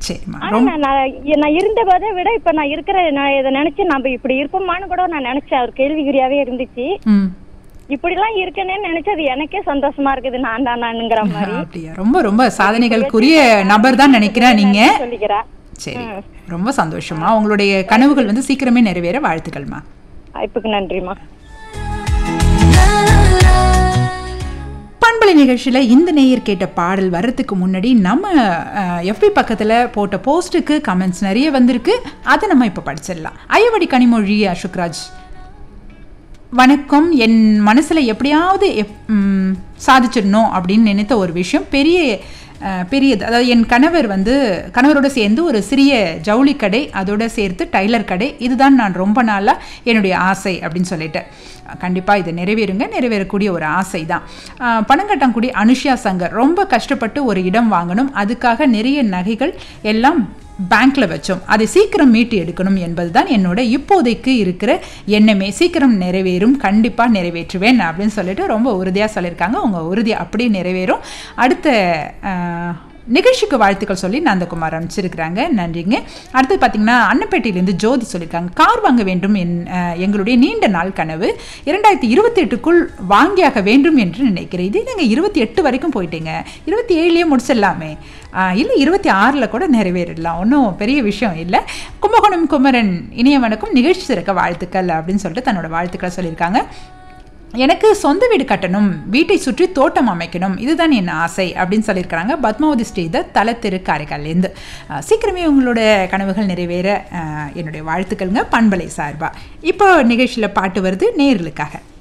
சரிம்மா ஆனா ரொம்ப நான் நான் நான் இருந்த போதை விட இப்ப நான் இருக்கிற நான் இதை நினைச்சு நம்ம இப்படி இருப்போமான்னு கூட நான் நினைச்சேன் ஒரு கேள்விக்குறியாவே இருந்துச்சு ம் இப்படி எல்லாம் இருக்கேன்னு நினைச்சது எனக்கே சந்தோஷமா இருக்குது நான் தான் நானுங்கிற மாதிரி அப்படியா ரொம்ப ரொம்ப சாதனைகளுக்குரிய நபர் தான் நினைக்கிறேன் நீங்க சொல்லிக்கிறேன் சரி ரொம்ப சந்தோஷமா உங்களுடைய கனவுகள் வந்து சீக்கிரமே நிறைவேற வாழ்த்துக்கள்மா வாய்ப்புக்கு நன்றிம்மா பண்பலை நிகழ்ச்சியில இந்த நேயர் கேட்ட பாடல் வர்றதுக்கு முன்னாடி நம்ம எஃபி பக்கத்துல போட்ட போஸ்ட்டுக்கு கமெண்ட்ஸ் நிறைய வந்திருக்கு அதை நம்ம இப்ப படிச்சிடலாம் ஐயவடி கனிமொழி அசோக்ராஜ் வணக்கம் என் மனசுல எப்படியாவது எப்- ம், சாதிச்சிடணும் அப்படின்னு நினைத்த ஒரு விஷயம் பெரிய அஹ், பெரியது அதாவது என் கணவர் வந்து கணவரோட சேர்ந்து ஒரு சிறிய ஜவுளி கடை அதோட சேர்த்து டைலர் கடை இதுதான் நான் ரொம்ப நாளாக என்னுடைய ஆசை அப்படின்னு சொல்லிட்டு கண்டிப்பாக இது நிறைவேறுங்க நிறைவேறக்கூடிய ஒரு ஆசை தான் பனங்கட்டாங்குடி அனுஷ்யா சங்கர் ரொம்ப கஷ்டப்பட்டு ஒரு இடம் வாங்கணும் அதுக்காக நிறைய நகைகள் எல்லாம் பேங்க்ல வச்சோம் அதை சீக்கிரம் மீட்டு எடுக்கணும் என்பதுதான் என்னோட இப்போதைக்கு இருக்கிற எண்ணமே சீக்கிரம் நிறைவேறும் கண்டிப்பா நிறைவேற்றுவேன் அப்படின்னு சொல்லிட்டு ரொம்ப உறுதியா சொல்லியிருக்காங்க உங்க உறுதி அப்படியே நிறைவேறும் அடுத்த ஆஹ், நிகழ்ச்சிக்கு வாழ்த்துக்கள் சொல்லி நந்தகுமார் அனுப்பிச்சிருக்கிறாங்க நன்றிங்க அடுத்து பார்த்தீங்கன்னா அன்னப்பேட்டையிலேருந்து ஜோதி சொல்லியிருக்காங்க கார் வாங்க வேண்டும் என் அஹ், எங்களுடைய நீண்ட நாள் கனவு இரண்டாயிரத்தி இருபத்தி எட்டுக்குள் வாங்கியாக வேண்டும் என்று நினைக்கிறேன் இதே நீங்கள் இருபத்தி எட்டு வரைக்கும் போயிட்டீங்க இருபத்தி ஏழுலேயே முடிச்சிடலாமே இல்லை இருபத்தி ஆறில் கூட நிறைவேறிடலாம் ஒன்றும் பெரிய விஷயம் இல்லை கும்பகோணம் குமரன் இனிய வணக்கம் நிகழ்ச்சி சிறக்க வாழ்த்துக்கள் அப்படின்னு சொல்லிட்டு தன்னோட வாழ்த்துக்களை சொல்லியிருக்காங்க எனக்கு சொந்த வீடு கட்டணும் வீட்டை சுற்றி தோட்டம் அமைக்கணும் இதுதான் என் ஆசை அப்படின்னு சொல்லியிருக்கிறாங்க பத்மாவதி ஸ்ரீதர் தலத்திரு காரைக்கால்லேருந்து அஹ், சீக்கிரமே உங்களோட கனவுகள் நிறைவேற அஹ், என்னுடைய வாழ்த்துக்கள்ங்க பண்பலை சார்பா இப்போ நிகழ்ச்சியில் பாட்டு வருது நேர்களுக்காக